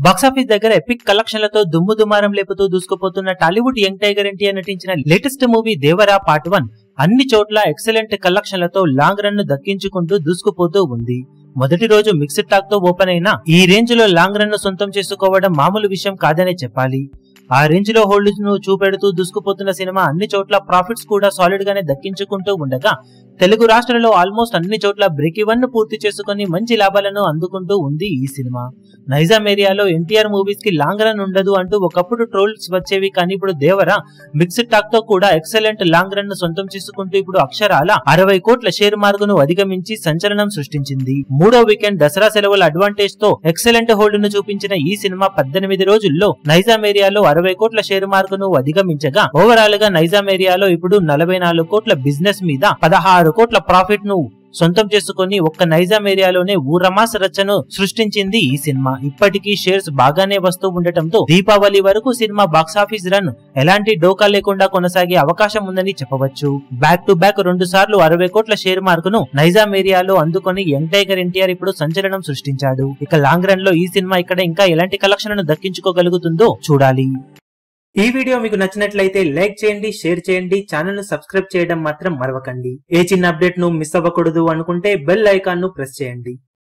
box office దగ్గర epic కలెక్షన్లతో దుమ్ము దుమారం లేపుతూ దూసుకుపోతున్న టాలీవుడ్ యంగ్ టైగర్ ఎన్టీఆర్ నటించిన latest movie Devara part one అన్ని చోట్ల ఎక్సలెంట్ కలెక్షన్లతో లాంగ్ రన్ ను దక్కించుకుంటూ దూసుకుపోతూ ఉంది మొదటి రోజు మిక్స్డ్ టాక్ తో ఓపెన్ అయిన ఈ రేంజ్ లో లాంగ్ రన్ ను సొంతం చేసుకోవడం మామూలు విషయం కాదనే చెప్పాలి ఆ రేంజ్ లో హోల్డ్స్ ను చూపెడుతూ దూసుకుపోతున్న సినిమా అన్ని చోట్ల ప్రాఫిట్స్ కూడా సాలిడ్ గానే దక్కించుకుంటూ ఉండగా తెలుగు రాష్ట్రాలలో ఆల్మోస్ట్ అన్ని చోట్ల బ్రేక్ ఇవన్ ను పూర్తి చేసుకుని మంచి లాభాలను అందుకుంటూ ఉంది ఈ సినిమా నైజాం ఏరియాలో ఎన్టీఆర్ మూవీస్ కి లాంగ్ రన్ ఉండదు అంటూ ఒకప్పుడు ట్రోల్స్ వచ్చేవి కానీ ఇప్పుడు దేవర మిక్స్డ్ టాక్ తో కూడా ఎక్సలెంట్ లాంగ్ రన్ ను సొంతం చేసుకుంటూ ఇప్పుడు అక్షరాల అరవై కోట్ల షేర్ మార్గును అధిగమించి సంచలనం సృష్టించింది మూడో వీకెండ్ దసరా సెలవుల అడ్వాంటేజ్ తో ఎక్సలెంట్ హోల్డ్ ను చూపించిన ఈ సినిమా పద్దెనిమిది రోజుల్లో నైజాం ఏరియాలో అరవై కోట్ల షేర్ మార్కును అధిగమించగా ఓవరాల్ గా నైజాం ఏరియాలో ఇప్పుడు నలభై నాలుగు కోట్ల బిజినెస్ మీద పదహారు కోట్ల ప్రాఫిట్ ను సొంతం చేసుకుని ఒక్క నైజాం ఏరియాలోనే ఊరమాస రచ్చను సృష్టించింది ఈ సినిమా ఇప్పటికీ షేర్స్ బాగానే వస్తూ ఉండటంతో దీపావళి వరకు సినిమా బాక్సాఫీస్ రన్ ఎలాంటి డోకా లేకుండా కొనసాగే అవకాశం ఉందని చెప్పవచ్చు బ్యాక్ టు బ్యాక్ రెండు సార్లు అరవై కోట్ల షేర్ మార్కును నైజాం ఏరియాలో అందుకొని యంగ్ టైగర్ ఎన్టీఆర్ ఇప్పుడు సంచలనం సృష్టించాడు ఇక లాంగ్ రన్ లో ఈ సినిమా ఇక్కడ ఇంకా ఎలాంటి కలెక్షన్లను దక్కించుకోగలుగుతుందో చూడాలి ఈ వీడియో మీకు నచ్చినట్లయితే లైక్ చేయండి షేర్ చేయండి ఛానల్ ను సబ్స్క్రైబ్ చేయడం మాత్రం మరవకండి ఏ చిన్న అప్డేట్ ను మిస్ అవ్వకూడదు అనుకుంటే బెల్ ఐకాన్ ను ప్రెస్ చేయండి